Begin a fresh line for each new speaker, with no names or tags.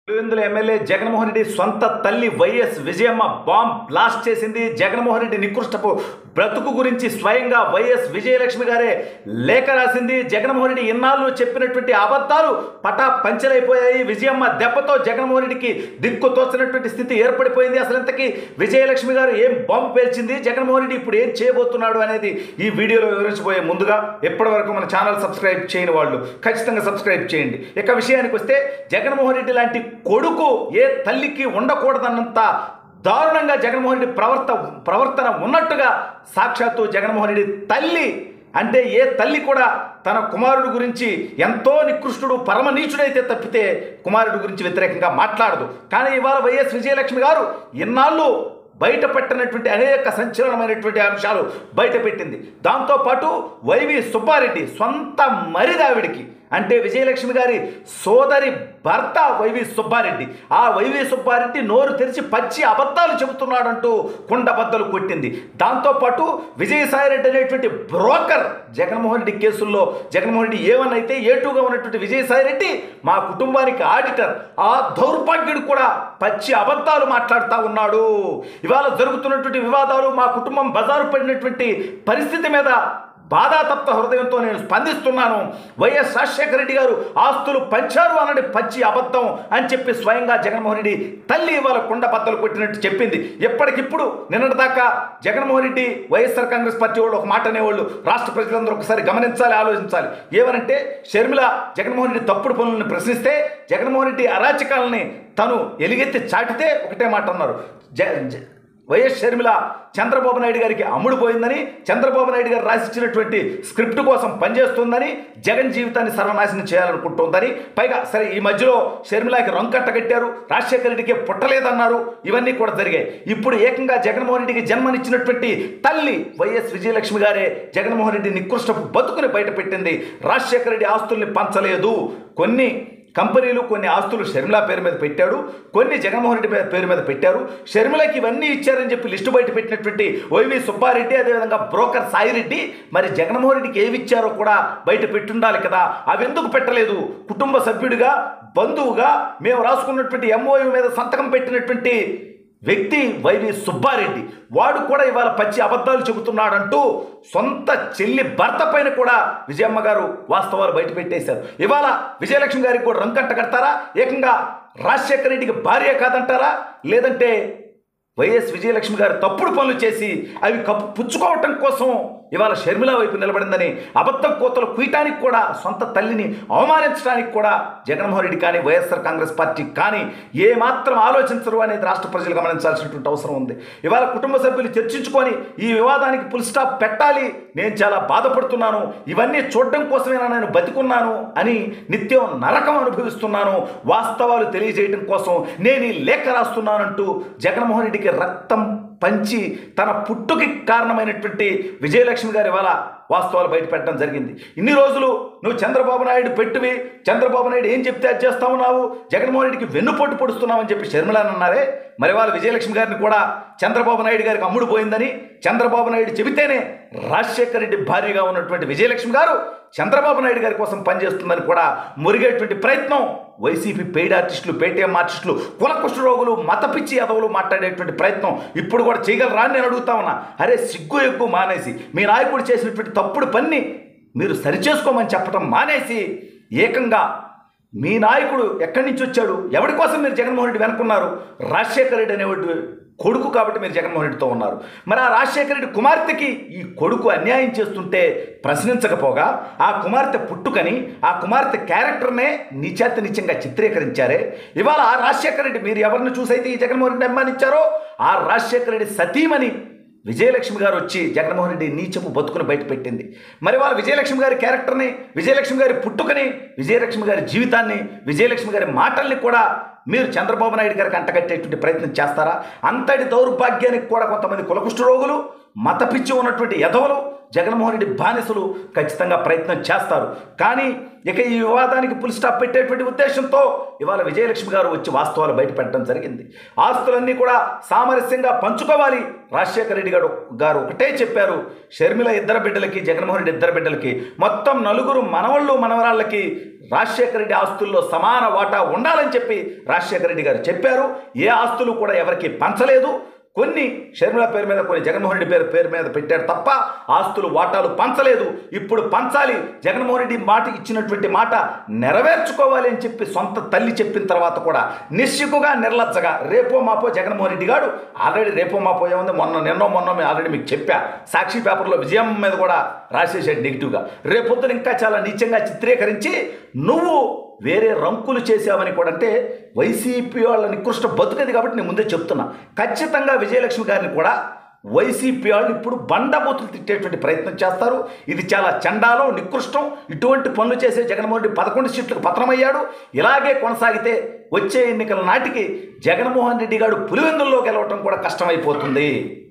Pulivendula MLA Jaganmohan Reddy సొంత తల్లి YS Vijayamma bomb blast చేసింది జగన్మోహన్ రెడ్డి నికృష్టపు బ్రతుకు గురించి స్వయంగా వైఎస్ విజయలక్ష్మి గారే లేఖ రాసింది జగన్మోహన్ రెడ్డి ఇన్నాళ్ళు చెప్పినటువంటి అబద్ధాలు పటా పంచలైపోయాయి విజయమ్మ దెబ్బతో జగన్మోహన్ రెడ్డికి దిక్కు తోచినటువంటి స్థితి ఏర్పడిపోయింది అసలు ఇంతకీ విజయలక్ష్మి గారు ఏం బాంబు పేల్చింది జగన్మోహన్ రెడ్డి ఇప్పుడు ఏం చేయబోతున్నాడు అనేది ఈ వీడియోలో వివరించబోయే ముందుగా ఎప్పటి వరకు మన ఛానల్ సబ్స్క్రైబ్ చేయని వాళ్ళు ఖచ్చితంగా సబ్స్క్రైబ్ చేయండి ఇక విషయానికి వస్తే జగన్మోహన్ రెడ్డి లాంటి కొడుకు ఏ తల్లికి ఉండకూడదన్నంత దారుణంగా జగన్మోహన్ రెడ్డి ప్రవర్త ప్రవర్తన ఉన్నట్టుగా సాక్షాత్తు జగన్మోహన్ రెడ్డి తల్లి అంటే ఏ తల్లి కూడా తన కుమారుడు గురించి ఎంతో నికృష్టుడు పరమ నీచుడైతే తప్పితే కుమారుడు గురించి వ్యతిరేకంగా మాట్లాడదు కానీ ఇవాళ వైఎస్ విజయలక్ష్మి గారు ఇన్నాళ్ళు బయట పెట్టినటువంటి అనేక సంచలనమైనటువంటి అంశాలు బయట పెట్టింది దాంతోపాటు వైవి సుబ్బారెడ్డి సొంత మరిదావిడికి అంటే విజయలక్ష్మి గారి సోదరి భర్త వైవి సుబ్బారెడ్డి ఆ వైవి సుబ్బారెడ్డి నోరు తెరిచి పచ్చి అబద్ధాలు చెబుతున్నాడంటూ కుండబద్దలు కొట్టింది దాంతోపాటు విజయసాయిరెడ్డి అనేటువంటి బ్రోకర్ జగన్మోహన్ రెడ్డి కేసుల్లో జగన్మోహన్ రెడ్డి ఏవన్ అయితే ఏటుగా ఉన్నటువంటి విజయసాయిరెడ్డి మా కుటుంబానికి ఆడిటర్ ఆ దౌర్భాగ్యుడు కూడా పచ్చి అబద్ధాలు మాట్లాడుతూ ఉన్నాడు ఇవాళ జరుగుతున్నటువంటి వివాదాలు మా కుటుంబం బజారు పడినటువంటి పరిస్థితి మీద బాధాతప్త హృదయంతో నేను స్పందిస్తున్నాను వైఎస్ రాజశేఖర రెడ్డి గారు ఆస్తులు పంచారు అన్నది పచ్చి అబద్ధం అని చెప్పి స్వయంగా జగన్మోహన్ రెడ్డి తల్లి ఇవాళ కుండ బద్దలు కొట్టినట్టు చెప్పింది ఎప్పటికిప్పుడు నిన్నటిదాకా జగన్మోహన్ రెడ్డి వైఎస్ఆర్ కాంగ్రెస్ పార్టీ వాళ్ళు ఒక మాట అనేవాళ్ళు రాష్ట్ర ప్రజలందరూ ఒకసారి గమనించాలి ఆలోచించాలి ఏమనంటే షర్మిల జగన్మోహన్ రెడ్డి తప్పుడు పనులను ప్రశ్నిస్తే జగన్మోహన్ రెడ్డి అరాచకాలని తను ఎలుగెత్తి చాటితే ఒకటే మాట అన్నారు జ జ- వైఎస్ షర్మిల చంద్రబాబు నాయుడు గారికి అమ్ముడు పోయిందని చంద్రబాబు నాయుడు గారు రాసిచ్చినటువంటి స్క్రిప్ట్ కోసం పనిచేస్తుందని జగన్ జీవితాన్ని సర్వనాశనం చేయాలనుకుంటోందని పైగా సరే ఈ మధ్యలో షర్మిలాకి రంకట్ట కట్టారు రాజశేఖర రెడ్డికి పుట్టలేదన్నారు ఇవన్నీ కూడా జరిగాయి ఇప్పుడు ఏకంగా జగన్మోహన్ రెడ్డికి జన్మనిచ్చినటువంటి తల్లి వైఎస్ విజయలక్ష్మి గారే జగన్మోహన్ రెడ్డి నికృష్టపు బతుకుని బయటపెట్టింది రాజశేఖర రెడ్డి ఆస్తుల్ని పంచలేదు కొన్ని కంపెనీలు కొన్ని ఆస్తులు షర్మిల పేరు మీద పెట్టాడు కొన్ని జగన్మోహన్ రెడ్డి మీద- పేరు మీద పెట్టారు షర్మిలకి ఇవన్నీ ఇచ్చారని చెప్పి లిస్టు బయట పెట్టినటువంటి వైవి సుబ్బారెడ్డి అదేవిధంగా బ్రోకర్ సాయిరెడ్డి మరి జగన్మోహన్ రెడ్డికి ఏమి ఇచ్చారో కూడా బయట పెట్టుండాలి కదా అవి ఎందుకు పెట్టలేదు కుటుంబ సభ్యుడిగా బంధువుగా మేము రాసుకున్నటువంటి ఎంఓయు మీద సంతకం పెట్టినటువంటి వ్యక్తి వైవి సుబ్బారెడ్డి వాడు కూడా ఇవాళ పచ్చి అబద్ధాలు చెబుతున్నాడంటూ సొంత చెల్లి భర్త పైన కూడా విజయమ్మ గారు వాస్తవాలు బయట పెట్టేశారు ఇవాళ విజయలక్ష్మి గారికి కూడా రంకంట కడతారా ఏకంగా రాజశేఖర రెడ్డికి భార్య కాదంటారా లేదంటే వైఎస్ విజయలక్ష్మి గారు తప్పుడు పనులు చేసి అవి కప్పు పుచ్చుకోవటం కోసం ఇవాళ షర్మిల వైపు నిలబడిందని అబద్ధం కోతలు కుయటానికి కూడా సొంత తల్లిని అవమానించడానికి కూడా జగన్మోహన్ రెడ్డి కానీ వైఎస్ఆర్ కాంగ్రెస్ పార్టీ కానీ ఏ మాత్రం ఆలోచించరు అనేది రాష్ట్ర ప్రజలు గమనించాల్సినటువంటి అవసరం ఉంది ఇవాళ కుటుంబ సభ్యులు చర్చించుకొని ఈ వివాదానికి ఫుల్ స్టాప్ పెట్టాలి నేను చాలా బాధపడుతున్నాను ఇవన్నీ చూడడం కోసమేనా నేను బతికున్నాను అని నిత్యం నరకం అనుభవిస్తున్నాను వాస్తవాలు తెలియజేయడం కోసం నేను ఈ లేఖ రాస్తున్నానంటూ జగన్మోహన్ రెడ్డికి రక్తం పంచి తన పుట్టుకి కారణమైనటువంటి విజయలక్ష్మి గారు ఇవాళ వాస్తవాలు బయటపెట్టడం జరిగింది ఇన్ని రోజులు నువ్వు చంద్రబాబు నాయుడు పెట్టువి చంద్రబాబు నాయుడు ఏం చెప్తే అది చేస్తా ఉన్నావు జగన్మోహన్ రెడ్డికి వెన్నుపోటు పొడుస్తున్నావని చెప్పి షర్మిల అని అన్నారే మరి వాళ్ళ విజయలక్ష్మి గారిని కూడా చంద్రబాబు నాయుడు గారికి అమ్ముడు పోయిందని చంద్రబాబు నాయుడు చెబితేనే రాజశేఖర రెడ్డి భార్యగా ఉన్నటువంటి విజయలక్ష్మి గారు చంద్రబాబు నాయుడు గారి కోసం పనిచేస్తుందని కూడా మురిగేటువంటి ప్రయత్నం వైసీపీ పెయిడ్ ఆర్టిస్టులు పేటీఎం ఆర్టిస్టులు కులకుష్ఠ రోగులు మతపిచ్చి ఎదవులు మాట్లాడేటువంటి ప్రయత్నం ఇప్పుడు కూడా చేయగలరా అని నేను అడుగుతా ఉన్నా అరే సిగ్గు ఎగ్గు మానేసి మీ నాయకుడు చేసినటువంటి తప్పుడు పని మీరు సరిచేసుకోమని చెప్పడం మానేసి ఏకంగా మీ నాయకుడు ఎక్కడి నుంచి వచ్చాడు ఎవరి కోసం మీరు జగన్మోహన్ రెడ్డి వెనుకున్నారు రాజశేఖర రెడ్డి అనేవాడు కొడుకు కాబట్టి మీరు జగన్మోహన్ రెడ్డితో ఉన్నారు మరి ఆ రాజశేఖర రెడ్డి కుమార్తెకి ఈ కొడుకు అన్యాయం చేస్తుంటే ప్రశ్నించకపోగా ఆ కుమార్తె పుట్టుకని ఆ కుమార్తె క్యారెక్టర్నే నిచాత నిత్యంగా చిత్రీకరించారే ఇవాళ ఆ రాజశేఖర రెడ్డి మీరు ఎవరిని చూసైతే ఈ జగన్మోహన్ రెడ్డి అభిమానించారో ఆ రాజశేఖర రెడ్డి సతీమణి విజయలక్ష్మి గారు వచ్చి జగన్మోహన్ రెడ్డి నీచపు బతుకుని బయట పెట్టింది మరి వాళ్ళ విజయలక్ష్మి గారి క్యారెక్టర్ని విజయలక్ష్మి గారి పుట్టుకని విజయలక్ష్మి గారి జీవితాన్ని విజయలక్ష్మి గారి మాటల్ని కూడా మీరు చంద్రబాబు నాయుడు గారికి అంటగట్టేటువంటి ప్రయత్నం చేస్తారా అంతటి దౌర్భాగ్యానికి కూడా కొంతమంది కులకుష్ఠ రోగులు మత పిచ్చి ఉన్నటువంటి యధవులు జగన్మోహన్ రెడ్డి బానిసలు ఖచ్చితంగా ప్రయత్నం చేస్తారు కానీ ఇక ఈ వివాదానికి పులి స్టాప్ పెట్టేటువంటి ఉద్దేశంతో ఇవాళ విజయలక్ష్మి గారు వచ్చి వాస్తవాలు బయటపెట్టడం జరిగింది ఆస్తులన్నీ కూడా సామరస్యంగా పంచుకోవాలి రాజశేఖర రెడ్డి గారు గారు ఒకటే చెప్పారు షర్మిల ఇద్దరు బిడ్డలకి జగన్మోహన్ రెడ్డి ఇద్దరు బిడ్డలకి మొత్తం నలుగురు మనవళ్ళు మనవరాళ్ళకి రాజశేఖర రెడ్డి ఆస్తుల్లో సమాన వాటా ఉండాలని చెప్పి రాజశేఖర రెడ్డి గారు చెప్పారు ఏ ఆస్తులు కూడా ఎవరికి పంచలేదు కొన్ని షర్మిల పేరు మీద కొన్ని జగన్మోహన్ రెడ్డి పేరు పేరు మీద పెట్టారు తప్ప ఆస్తులు వాటాలు పంచలేదు ఇప్పుడు పంచాలి జగన్మోహన్ రెడ్డి మాట ఇచ్చినటువంటి మాట నెరవేర్చుకోవాలి అని చెప్పి సొంత తల్లి చెప్పిన తర్వాత కూడా నిశ్చికుగా నిర్లజ్జగా రేపో మాపో జగన్మోహన్ రెడ్డి గారు ఆల్రెడీ రేపో మాపో ఏముంది మొన్న నిన్నో మొన్న మేము ఆల్రెడీ మీకు చెప్పా సాక్షి పేపర్లో విజయం మీద కూడా రాసేసాడు నెగిటివ్గా రేపొద్దున ఇంకా చాలా నీచంగా చిత్రీకరించి నువ్వు వేరే రంకులు చేసావని కూడా అంటే వైసీపీ వాళ్ళ నికృష్ట బతుకది కాబట్టి నేను ముందే చెప్తున్నా ఖచ్చితంగా విజయలక్ష్మి గారిని కూడా వైసీపీ వాళ్ళు ఇప్పుడు బండబూతులు తిట్టేటువంటి ప్రయత్నం చేస్తారు ఇది చాలా చండాలం నికృష్టం ఇటువంటి పనులు చేసే జగన్మోహన్ రెడ్డి పదకొండు సీట్లకు పతనమయ్యాడు ఇలాగే కొనసాగితే వచ్చే ఎన్నికల నాటికి జగన్మోహన్ రెడ్డి గారు పులివెందుల్లో గెలవటం కూడా కష్టమైపోతుంది